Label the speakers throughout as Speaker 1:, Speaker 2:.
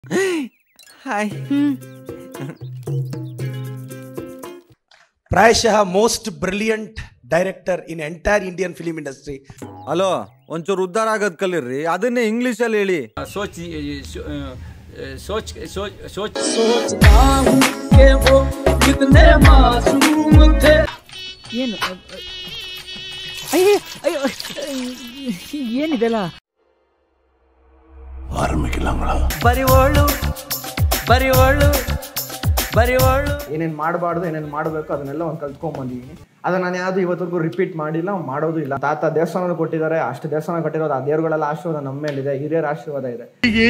Speaker 1: hi
Speaker 2: ಪ್ರಾಯಶಃ most brilliant director in entire Indian film industry
Speaker 3: hello ಒಂಚೂರು ಉದ್ಧಾರ ಆಗೋದ್ ಕಲೀರ್ರಿ ಅದನ್ನೇ ಇಂಗ್ಲಿಷಲ್ಲಿ ಹೇಳಿ
Speaker 4: सोच सोच सोच सोच
Speaker 5: ಏನು ಅಯ್ಯ ಅಯ್ಯೋ ಏನಿದೆಲ್ಲ
Speaker 4: ಬರಿವೋಳು ಬರಿವೋಳು ಬರಿವೋಳು
Speaker 6: ಏನೇನು ಮಾಡಬಾರ್ದು ಏನೇನು ಮಾಡಬೇಕು ಅದನ್ನೆಲ್ಲ ಒಂದು ಕಲ್ತ್ಕೊಂಡ್ ಅದನ್ನ ನಾನು ಯಾವುದು ಇವತ್ತಿಗೂ ರಿಪೀಟ್ ಮಾಡಿಲ್ಲ ಮಾಡೋದು ಇಲ್ಲ ತಾತ ದೇವಸ್ಥಾನ ಕೊಟ್ಟಿದ್ದಾರೆ ಅಷ್ಟು ದೇವಸ್ಥಾನ ಕಟ್ಟಿರೋದು ಆ ದೇವರುಗಳೆಲ್ಲ ಆಶೀರ್ವಾದ ನಮ್ಮ ಮೇಲಿದೆ ಹಿರಿಯರ ಆಶೀರ್ವಾದ ಇದೆ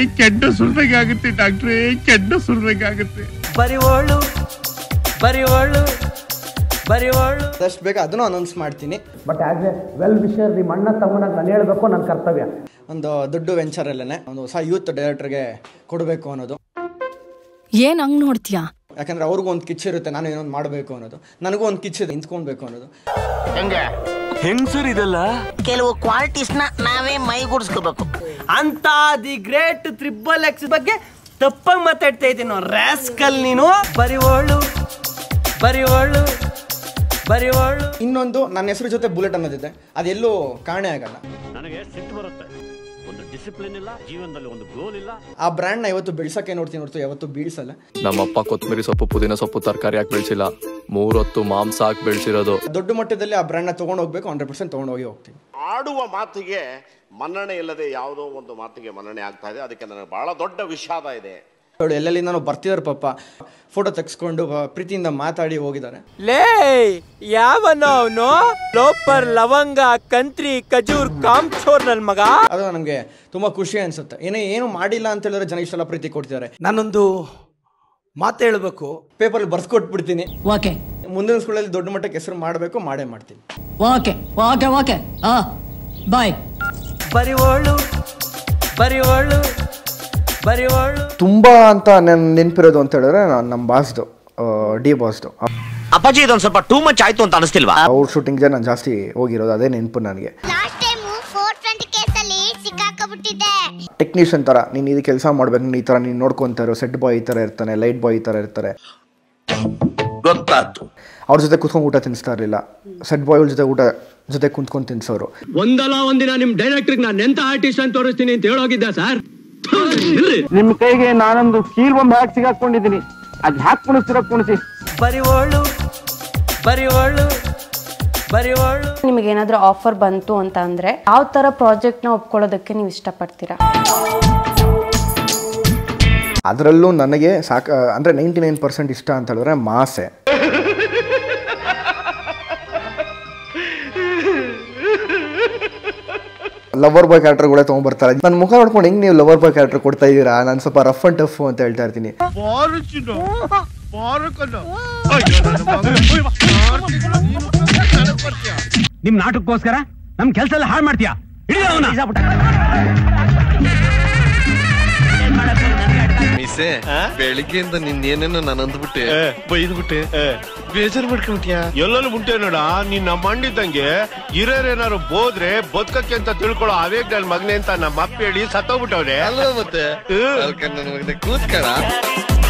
Speaker 4: ಬರಿವೋಳು ಬರಿವೋಳು ಬರಿವೋಳು
Speaker 6: ಅದಷ್ಟು ಬೇಗ ಅದನ್ನು ಅನೌನ್ಸ್ ಮಾಡ್ತೀನಿ but as a well wisher ನಿಮ್ಮ ಅಣ್ಣ ತಮ್ಮನಾಗ ನಾನು ಹೇಳಬೇಕು ನನ್ನ ಕರ್ತವ್ಯ ಒಂದು ದೊಡ್ಡ ವೆಂಚರಲ್ಲೇ ಒಂದು ಹೊಸ ಯೂತ್ ಡೈರೆಕ್ಟರ್ಗೆ ಕೊಡಬೇಕು ಅನ್ನೋದು
Speaker 7: ಏನ್ ಹಂಗ್ ನೋಡ್ತೀಯಾ
Speaker 6: ಯಾಕಂದ್ರೆ ಅವ್ರಿಗೂ ಒಂದು ಕಿಚ್ಚಿರುತ್ತೆ ನಾನು ಏನೊಂದು ಮಾಡಬೇಕು ಅನ್ನೋದು ನನಗೂ ಒಂದು ಕಿಚ್ಚಿದೆ ನಿಂತ್ಕೊಳ್ಬೇಕು ಅನ್ನೋದು
Speaker 8: ಕೆಲವು ಕ್ವಾಲಿಟೀಸ್ನ ನಾವೇ ಮೈಗೂಡಿಸ್ಕೋಬೇಕು
Speaker 1: ಅಂತ ದಿ ಗ್ರೇಟ್ ತ್ರಿಬಲ್ ಎಕ್ಸ್ ಬಗ್ಗೆ ತಪ್ಪಾಗಿ ಮಾತಾಡ್ತಾ ಇದ್ದೀನಿ ರ್ಯಾಸ್ಕಲ್ ನೀನು
Speaker 4: ಬರಿವೋಳು ಬರಿವೋಳು ಬರಿವೋಳು
Speaker 6: ಇನ್ನೊಂದು ನನ್ನ ಹೆಸರು ಜೊತೆ ಬುಲೆಟ್ ಅನ್ನೋದಿದೆ ಅದೆಲ್ಲೂ ಕಾಣೆ ಆಗಲ್ಲ
Speaker 9: ನನಗೆ ಸಿಟ್ಟು ಬರುತ್ತೆ ಒಂದು ಡಿಸಿಪ್ಲಿನ್ ಇಲ್ಲ ಜೀವನದಲ್ಲಿ ಒಂದು ಗೋಲ್ ಇಲ್ಲ
Speaker 6: ಆ ಬ್ರ್ಯಾಂಡ್ನ ಇವತ್ತು ಬೆಳ್ಸಕ್ಕೆ ನೋಡ್ತೀನಿ ಹೊರತು ಯಾವತ್ತು ಬೀಳ್ಸಲ್ಲ
Speaker 10: ನಮ್ಮಪ್ಪ ಕೊತ್ತಂಬರಿ ಸೊಪ್ಪು ಪುದೀನ ಸೊಪ್ಪು ತರಕಾರಿ ಹಾಕಿ ಬೆಳೆಸಿಲ್ಲ ಮೂರೊತ್ತು ಮಾಂಸ ಹಾಕಿ ಬೆಳೆಸಿರೋದು
Speaker 6: ದೊಡ್ಡ ಮಟ್ಟದಲ್ಲಿ ಆ ಬ್ರ್ಯಾಂಡ್ನ ತೊಗೊಂಡು ಹೋಗ್ಬೇಕು ಹಂಡ್ರೆಡ್ ಪರ್ಸೆಂಟ್ ತೊಗೊಂಡು ಹೋಗಿ ಹೋಗ್ತೀನಿ
Speaker 9: ಆಡುವ ಮಾತಿಗೆ ಮನ್ನಣೆ ಇಲ್ಲದೆ ಯಾವುದೋ ಒಂದು ಮಾತಿಗೆ ಮನ್ನಣೆ ಆಗ್ತಾ ಇದೆ ಅದಕ್ಕೆ ನನಗೆ ಬಹಳ ದೊಡ್ಡ ವಿಷಾದ ಇದೆ
Speaker 6: ಅವಳು ಎಲ್ಲೆಲ್ಲಿ ನಾನು ಬರ್ತಿದ್ದಾರೆ ಪಾಪ ಫೋಟೋ ತೆಗೆಸ್ಕೊಂಡು ಪ್ರೀತಿಯಿಂದ ಮಾತಾಡಿ ಹೋಗಿದ್ದಾರೆ
Speaker 1: ಲೇ ಯಾವನ ಅವನು ಲೋಪರ್ ಲವಂಗ ಕಂತ್ರಿ ಖಜೂರ್ ಕಾಮ್ಚೋರ್ ನನ್ ಮಗ
Speaker 6: ಅದು ನನಗೆ ತುಂಬ ಖುಷಿ ಅನ್ಸುತ್ತೆ ಏನೇ ಏನು ಮಾಡಿಲ್ಲ ಅಂತ ಹೇಳಿದ್ರೆ ಜನ ಇಷ್ಟೆಲ್ಲ ಪ್ರೀತಿ ಕೊಡ್ತಿದ್ದಾರೆ
Speaker 2: ನಾನೊಂದು ಮಾತು ಹೇಳಬೇಕು
Speaker 6: ಪೇಪರ್ ಬರ್ಸ್ಕೊಟ್ಬಿಡ್ತೀನಿ
Speaker 7: ಓಕೆ
Speaker 6: ಮುಂದಿನ ಸ್ಕೂಲಲ್ಲಿ ದೊಡ್ಡ ಮಟ್ಟಕ್ಕೆ ಹೆಸರು ಮಾಡಬೇಕು ಮಾಡೇ ಮಾಡ್ತೀನಿ
Speaker 7: ಓಕೆ ಓಕೆ ಓಕೆ ಆ ಬಾಯ್
Speaker 4: ಬರಿವೋಳು ಬರಿವೋಳು ಬರಿವೋಳು
Speaker 6: ತುಂಬ ಅಂತ ನನ್ನ ನೆನಪಿರೋದು ಅಂತ ಹೇಳಿದ್ರೆ ನಮ್ಮ ಬಾಸ್ದು ಡಿ ಬಾಸ್ದು
Speaker 8: ಅಪ್ಪಾಜಿ ಇದೊಂದು ಸ್ವಲ್ಪ ಟೂ ಮಚ್ ಆಯ್ತು ಅಂತ ಅನಿಸ್ತಿಲ್ವಾ
Speaker 6: ಅವ್ರ ಶೂಟಿಂಗ್ಗೆ ನಾನು ಜಾಸ್ತಿ ಹೋಗಿರೋದು ಅದೇ ನೆನಪು ನನಗೆ
Speaker 11: ಲಾಸ್ಟ್ ಟೈಮ್ ಫೋರ್ ಟ್ವೆಂಟಿ ಕೇಸಲ್ಲಿ ಸಿಕ್ಕಾಕೊಂಡ್ಬಿಟ್ಟಿದ್ದೆ
Speaker 6: ಟೆಕ್ನಿಷಿಯನ್ ಥರ ನೀನು ಇದು ಕೆಲಸ ಮಾಡ್ಬೇಕು ನೀನು ಈ ಥರ ನೀನು ನೋಡ್ಕೊತಾ ಇರೋ ಸೆಟ್ ಬಾಯ್ ಈ ಥರ ಇರ್ತಾನೆ ಲೈಟ್ ಬಾಯ್ ಈ ಥರ ಇರ್ತಾರೆ
Speaker 8: ಗೊತ್ತಾಯ್ತು
Speaker 6: ಅವ್ರ ಜೊತೆ ಕುತ್ಕೊಂಡು ಊಟ ತಿನ್ನಿಸ್ತಾ ಇರಲಿಲ್ಲ ಸೆಟ್ ಬಾಯ್ ಜೊತೆ ಊಟ ಜೊತೆ ಕುಂತ್ಕೊಂಡು ತಿನ್ಸೋರು
Speaker 9: ಒಂದಲ್ಲ ಒಂದಿನ ನಿಮ್ ಡೈರೆಕ್ಟರ್ ನಾನು ಎಂತ ಆರ್ಟಿಸ್ಟ್ ಅಂತ ತೋರಿಸ್ತೀನಿ ಅಂತ ಹೇಳೋಗಿದ್ದ ಸರ್
Speaker 6: ನಿಮ್ಮ ಕೈಗೆ ನಾನೊಂದು ಕೀಲ್ ಬೊಂಬೆ ಹಾಕಿ ಸಿಗಾಕೊಂಡಿದ್ದೀನಿ ಅದು ಹಾಕಿ ಕುಣಿಸ್ತಿರೋ ಕುಣಿಸಿ
Speaker 4: ಬರಿವೋಳು ಬರಿವೋಳು ಬರಿವೋಳು
Speaker 7: ನಿಮಗೆ ಏನಾದ್ರೂ ಆಫರ್ ಬಂತು ಅಂತ ಅಂದ್ರೆ ಯಾವ ತರ ಪ್ರಾಜೆಕ್ಟ್ ನ ಒಪ್ಕೊಳ್ಳೋದಕ್ಕೆ ನೀವು ಇಷ್ಟಪಡ್ತೀರಾ
Speaker 6: ಅದರಲ್ಲೂ ನನಗೆ ಸಾಕ ಅಂದರೆ ನೈಂಟಿ ನೈನ್ ಪರ್ಸೆಂಟ್ ಇಷ್ಟ ಅಂತ ಹೇಳಿದ್ರೆ ಮಾಸೆ ಲವರ್ ಬಾಯ್ ಕ್ಯಾರೆಕ್ಟರ್ಗಳೇ ತೊಗೊಂಡ್ಬರ್ತಾರೆ ನನ್ನ ಮುಖ ನೋಡ್ಕೊಂಡು ಹೆಂಗೆ ನೀವು ಲವರ್ ಬಾಯ್ ಕ್ಯಾರೆಕ್ಟರ್ ಕೊಡ್ತಾ ಇದ್ದೀರಾ ನಾನು ಸ್ವಲ್ಪ ರಫ್ ಅಂಡ್ ಟಫ್ ಅಂತ ಹೇಳ್ತಾ ಇರ್ತೀನಿ
Speaker 9: ನಿಮ್ ನಾಟಕ್ಕೋಸ್ಕರ ನಮ್ ಕೆಲಸ ಎಲ್ಲ ಹಾಳು ಮಾಡ್ತೀಯಾ ಹಿಡಿದ
Speaker 10: ಮಿಸೆ ಬೆಳಿಗ್ಗೆಯಿಂದ ನಿನ್ನೇನೇನೋ ನಾನು ಅಂದ್ಬಿಟ್ಟೆ ಬೈದ್ಬಿಟ್ಟೆ ಬೇಜಾರ್ ಮಾಡ್ಕೊಂಬಿಟ್ಯಾ
Speaker 9: ಎಲ್ಲೆಲ್ಲ ಮುಂಟೆ ನೋಡ ನಿನ್ನ ಮಂಡಿದ್ದಂಗೆ ಹಿರಿಯರೇನಾರು ಬೋದ್ರೆ ಬದುಕಕ್ಕೆ ಅಂತ ತಿಳ್ಕೊಳ್ಳೋ ಅವೇಗ್ ನನ್ ಮಗನೆ ಅಂತ ನಮ್ಮ ಅಪ್ಪ ಹೇಳಿ ಸತ್ತೋಗ್ಬಿಟ್ಟವ್ರೆ
Speaker 10: ಅಲ್ವಾ ಮತ್ತೆ ಅದಕ್ಕೆ ನನ್ನ ಮಗನೇ ಕೂತ್ಕಳ